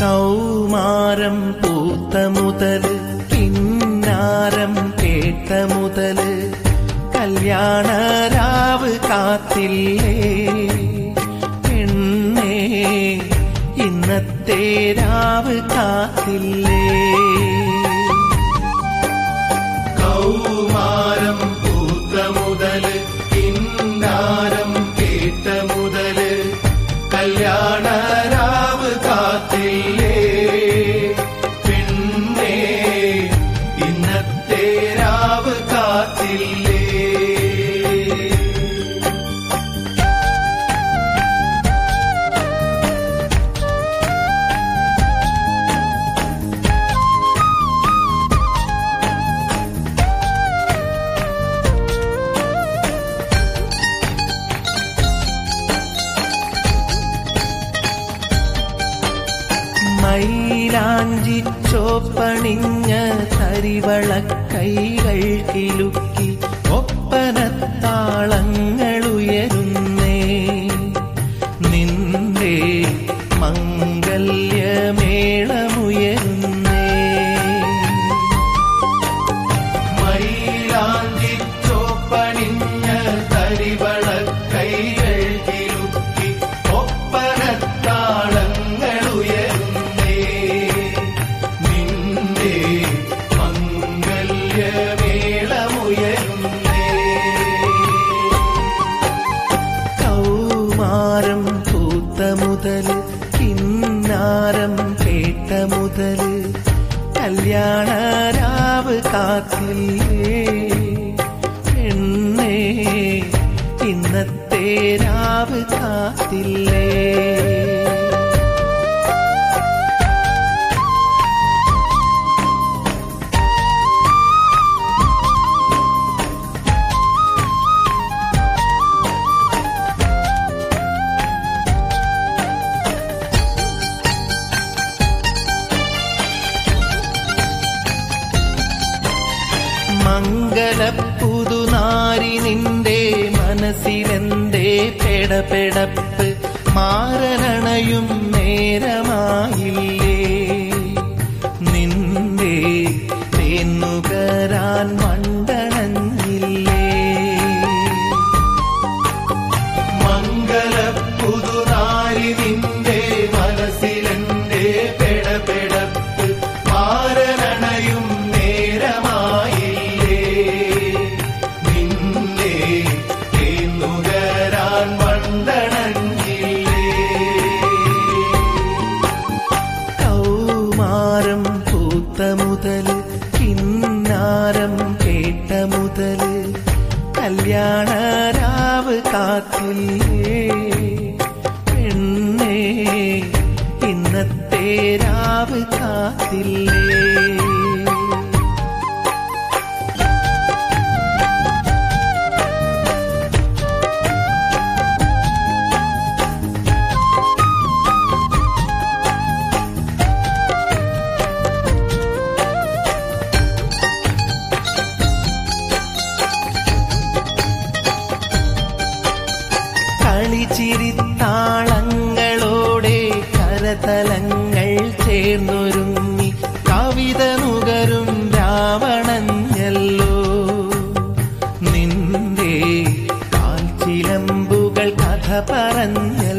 കൗമാരം പൂത്ത മുതല് കിന്നാരം കേട്ട മുതല് കല്യാണ രാവ് കാത്തില്ലേ പെണ്ണേ ഇന്നത്തെ രാവ് കാത്തില്ലേ കൗമാരം പൂത്ത മുതല് കിന്നാരം കേട്ട മുതല് കല്യാണ രാവ് കാത്തില്ലേ പെണ്ണേ ഇന്നത്തെ രാവ് കാത്തില്ലേ മൈലാഞ്ചി ചോപ്പണിഞ്ഞ തരിവള കൈകൾ കിലുക്കി ഒപ്പനത്താളങ്ങളുയരുന്നേ നിന്റെ മംഗല്യമേളമുയരുന്നേ മൈലാഞ്ചി ചോപ്പണിഞ്ഞ തരിവള കൈകൾ കിലുക്കി ഒപ്പനത്താളങ്ങളുയരുന്നേ നിന്റെ മംഗല്യമേളമുയരുന്നേ കൗമാരം പൂത്ത മുതല് കിന്നാരം കേട്ട മുതല് കല്യാണ രാവ് കാത്തില്ലേ പെണ്ണേ ഇന്നത്തെ രാവ് കാത്തില്ലേ മംഗലപ്പുതുനാരി നിന്റെ മനസ്സിലെന്തേ പെടപെടപ്പ് മാറനണയും നേരമായില്ലേ നിന്റെ തേന്നുകരാൻ മണ്ടണഞ്ഞില്ലേ മംഗലപ്പുതുനാരി നിന്റെ മനസ്സിലെന്തേ പെടപെടപ്പ് മാറനണയും നേരമായില്ലേ നിന്നെ തേന്നുകരാൻ മണ്ടണഞ്ഞില്ലേ കൗമാരം പൂത്ത മുതല് കിന്നാരം കേട്ട മുതല് കല്യാണ രാവ് കാത്തില്ലേ പെണ്ണേ ഇന്നത്തെ രാവ് കാത്തില്ലേ കളിച്ചിരിത്താളങ്ങളോടെ കരതലങ്ങൾ ചേർന്നൊരുങ്ങി കവിത നുകരും രാവണഞ്ഞല്ലോ നിന്റെ കാൽച്ചിലമ്പുകൾ കഥ പറഞ്ഞല്ലോ